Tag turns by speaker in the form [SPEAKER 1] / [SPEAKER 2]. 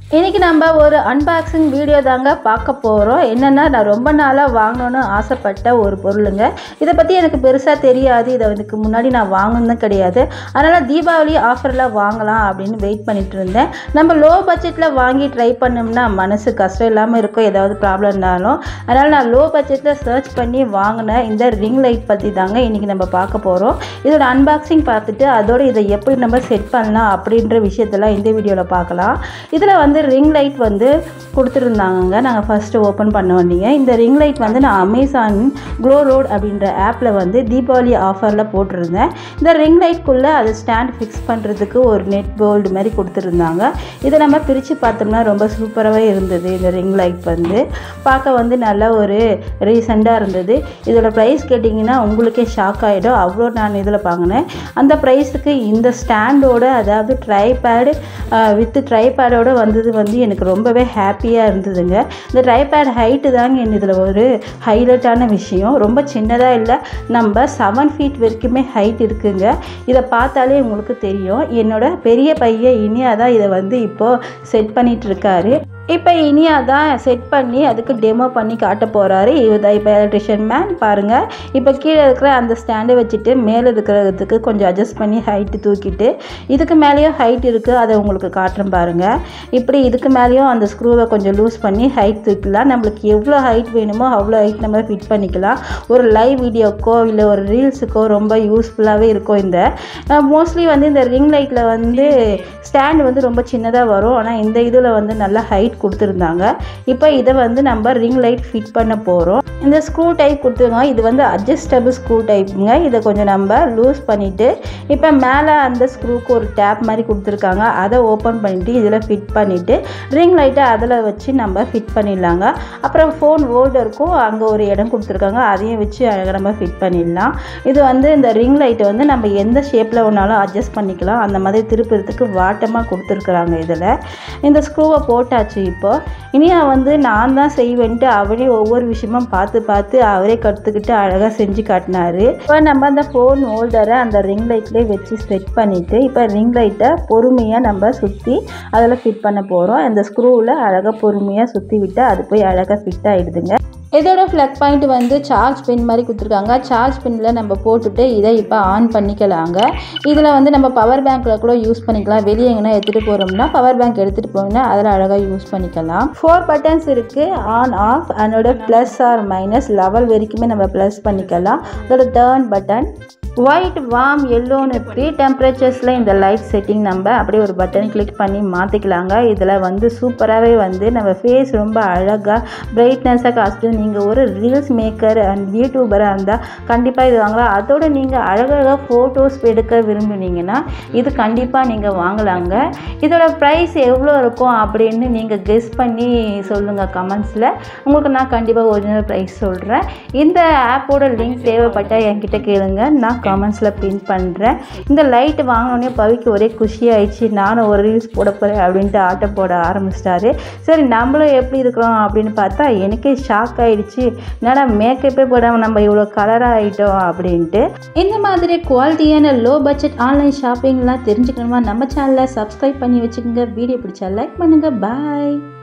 [SPEAKER 1] இன்றைக்கி நம்ம ஒரு அன்பாக்சிங் வீடியோ தாங்க பார்க்க போகிறோம் என்னென்னா நான் ரொம்ப நாளாக வாங்கணும்னு ஆசைப்பட்ட ஒரு பொருளுங்க இதை பற்றி எனக்கு பெருசாக தெரியாது இதை இதுக்கு முன்னாடி நான் வாங்கினதும் கிடையாது அதனால் தீபாவளி ஆஃபரில் வாங்கலாம் அப்படின்னு வெயிட் பண்ணிட்டு இருந்தேன் நம்ம லோ பட்ஜெட்டில் வாங்கி ட்ரை பண்ணோம்னா மனசு கஷ்டம் இல்லாமல் இருக்கும் ஏதாவது ப்ராப்ளம் இருந்தாலும் அதனால் நான் லோ பட்ஜெட்டில் சர்ச் பண்ணி வாங்கின இந்த ரிங் லைட் பற்றி தாங்க இன்றைக்கி நம்ம பார்க்க போகிறோம் இதோட அன்பாக்சிங் பார்த்துட்டு அதோட இதை எப்படி நம்ம செட் பண்ணலாம் அப்படின்ற விஷயத்தெல்லாம் இந்த வீடியோவில் பார்க்கலாம் இதில் வந்து ரிங் லைட் வந்து கொடுத்துருந்தாங்க நாங்கள் ஃபஸ்ட்டு ஓப்பன் பண்ண வந்தீங்க இந்த ரிங் லைட் வந்து நான் அமேசான் க்ளோ ரோட் அப்படின்ற ஆப்பில் வந்து தீபாவளி ஆஃபரில் போட்டிருந்தேன் இந்த ரிங் லைட்குள்ளே அது ஸ்டாண்ட் ஃபிக்ஸ் பண்ணுறதுக்கு ஒரு நெட் போல்டு மாதிரி கொடுத்துருந்தாங்க இதை நம்ம பிரித்து பார்த்தோம்னா ரொம்ப சூப்பராகவே இருந்தது இந்த ரிங் லைட் வந்து பார்க்க வந்து நல்ல ஒரு ரீசெண்டாக இருந்தது இதோட ப்ரைஸ் கேட்டிங்கன்னா உங்களுக்கே ஷாக் ஆகிடும் அவ்வளோ நான் இதில் வாங்கினேன் அந்த ப்ரைஸுக்கு இந்த ஸ்டாண்டோட அதாவது ட்ரைபேடு வித் ட்ரைபேடோட வந்தது வந்து எனக்கு ரொம்பவே ஹாப்பியாக இருந்ததுங்க இந்த ட்ரைபேட் ஹைட்டு தாங்க என் இதில் ஒரு ஹைலைட்டான விஷயம் ரொம்ப சின்னதாக இல்லை நம்ம செவன் ஃபீட் வரைக்குமே ஹைட் இருக்குங்க இதை பார்த்தாலே உங்களுக்கு தெரியும் என்னோட பெரிய பையன் இனியா தான் இதை வந்து இப்போது செட் பண்ணிட்டு இருக்காரு இப்போ இனியா தான் செட் பண்ணி அதுக்கு டெமோ பண்ணி காட்ட போகிறாரு இவர் இப்போ எலக்ட்ரிஷியன் மேன் பாருங்கள் இப்போ கீழே இருக்கிற அந்த ஸ்டாண்டை வச்சுட்டு மேலே இருக்கிறதுக்கு கொஞ்சம் அட்ஜஸ்ட் பண்ணி ஹைட்டு தூக்கிட்டு இதுக்கு மேலேயும் ஹைட் இருக்குது அதை உங்களுக்கு காட்டுறேன் பாருங்கள் இப்படி இதுக்கு மேலேயும் அந்த ஸ்க்ரூவை கொஞ்சம் லூஸ் பண்ணி ஹைட் தூக்கலாம் நம்மளுக்கு எவ்வளோ ஹைட் வேணுமோ அவ்வளோ ஹைட் நம்ம ஃபிட் பண்ணிக்கலாம் ஒரு லைவ் வீடியோக்கோ இல்லை ஒரு ரீல்ஸுக்கோ ரொம்ப யூஸ்ஃபுல்லாகவே இருக்கும் இந்த மோஸ்ட்லி வந்து இந்த ரிங் லைட்டில் வந்து ஸ்டாண்ட் வந்து ரொம்ப சின்னதாக வரும் ஆனால் இந்த இதில் வந்து நல்லா ஹைட் கொடுத்துருந்தாங்க இப்போ இதை வந்து நம்ம ரிங் லைட் ஃபிட் பண்ண போகிறோம் இந்த ஸ்க்ரூ டைப் கொடுத்துருக்காங்க இது வந்து அட்ஜஸ்டபிள் ஸ்க்ரூ டைப்புங்க இதை கொஞ்சம் நம்ம லூஸ் பண்ணிவிட்டு இப்போ மேலே அந்த ஸ்க்ரூக்கு ஒரு டேப் மாதிரி கொடுத்துருக்காங்க அதை ஓப்பன் பண்ணிவிட்டு இதில் ஃபிட் பண்ணிவிட்டு ரிங் லைட்டை அதில் வச்சு நம்ம ஃபிட் பண்ணிடலாங்க அப்புறம் ஃபோன் ஹோல்டருக்கும் அங்கே ஒரு இடம் கொடுத்துருக்காங்க அதையும் வச்சு அழகாக நம்ம ஃபிட் பண்ணிடலாம் இது வந்து இந்த ரிங் லைட்டை வந்து நம்ம எந்த ஷேப்பில் வேணாலும் அட்ஜஸ்ட் பண்ணிக்கலாம் அந்த மாதிரி திருப்புறதுக்கு வாட்டமாக கொடுத்துருக்குறாங்க இதில் இந்த ஸ்க்ரூவை போட்டாச்சு இப்போ இனியா வந்து நான் தான் செய்வேன்ட்டு அவரே ஒவ்வொரு விஷயமும் பார்த்து பார்த்து அவரே கற்றுக்கிட்டு அழகாக செஞ்சு காட்டினாரு இப்போ நம்ம அந்த ஃபோன் ஹோல்டரை அந்த ரிங் லைட்லேயே வச்சு செட் பண்ணிவிட்டு இப்போ ரிங் லைட்டை பொறுமையாக நம்ம சுற்றி அதில் ஃபிட் பண்ண போகிறோம் அந்த ஸ்க்ரூவில் அழகாக பொறுமையாக சுற்றி விட்டு அது போய் அழகாக ஃபிட் ஆகிடுதுங்க இதோட ஃப்ளக் பாயிண்ட் வந்து சார்ஜ் பின் மாதிரி கொடுத்துருக்காங்க சார்ஜ் பின்னில் நம்ம போட்டுட்டு இதை இப்போ ஆன் பண்ணிக்கலாங்க இதில் வந்து நம்ம பவர் பேங்க்கில் கூட யூஸ் பண்ணிக்கலாம் வெளியே எங்கன்னா எடுத்துகிட்டு போகிறோம்னா பவர் பேங்க் எடுத்துகிட்டு போனோம்னா அதில் அழகாக யூஸ் பண்ணிக்கலாம் ஃபோர் பட்டன்ஸ் இருக்குது ஆன் ஆஃப் அதோட ப்ளஸ் ஆர் மைனஸ் லெவல் வரைக்குமே நம்ம ப்ளஸ் பண்ணிக்கலாம் அதோட டேர்ன் பட்டன் ஒயிட் வார்ம் எல்லோன்னு ப்ரீ டெம்பரேச்சர்ஸில் இந்த லைட் செட்டிங் நம்ம அப்படியே ஒரு பட்டன் கிளிக் பண்ணி மாற்றிக்கலாங்க இதில் வந்து சூப்பராகவே வந்து நம்ம ஃபேஸ் ரொம்ப அழகாக பிரைட்னஸாக காஸ்ட்டு நீங்கள் ஒரு ரீல்ஸ் மேக்கர் அண்ட் யூடியூபராக இருந்தால் கண்டிப்பாக இது வாங்கலாம் அதோட நீங்கள் அழகழகாக ஃபோட்டோஸ் எடுக்க விரும்புனீங்கன்னா இது கண்டிப்பாக நீங்கள் வாங்கலாங்க இதோட ப்ரைஸ் எவ்வளோ இருக்கும் அப்படின்னு நீங்கள் கெஸ் பண்ணி சொல்லுங்கள் கமெண்ட்ஸில் உங்களுக்கு நான் கண்டிப்பாக ஒரிஜினல் ப்ரைஸ் சொல்கிறேன் இந்த ஆப்போட லிங்க் தேவைப்பட்டால் என்கிட்ட கேளுங்க நான் கமெண்ட்ஸில் பின் பண்ணுறேன் இந்த லைட் வாங்கினோடனே பவிக்கு ஒரே குஷியாயிடுச்சு நானும் ஒரு ரீல்ஸ் போட போகிறேன் அப்படின்ட்டு ஆட்டம் போட ஆரம்பிச்சிட்டாரு சரி நம்மளும் எப்படி இருக்கிறோம் அப்படின்னு பார்த்தா எனக்கே ஷாக் ஆகிடுச்சு என்னடா மேக்கப்பே போடாமல் நம்ம இவ்வளோ கலராக ஆகிட்டோம் அப்படின்ட்டு இந்த மாதிரி குவாலிட்டியான லோ பட்ஜெட் ஆன்லைன் ஷாப்பிங்லாம் தெரிஞ்சுக்கணுமா நம்ம சேனலை சப்ஸ்கிரைப் பண்ணி வச்சுக்கோங்க வீடியோ பிடிச்சா லைக் பண்ணுங்கள் பாய்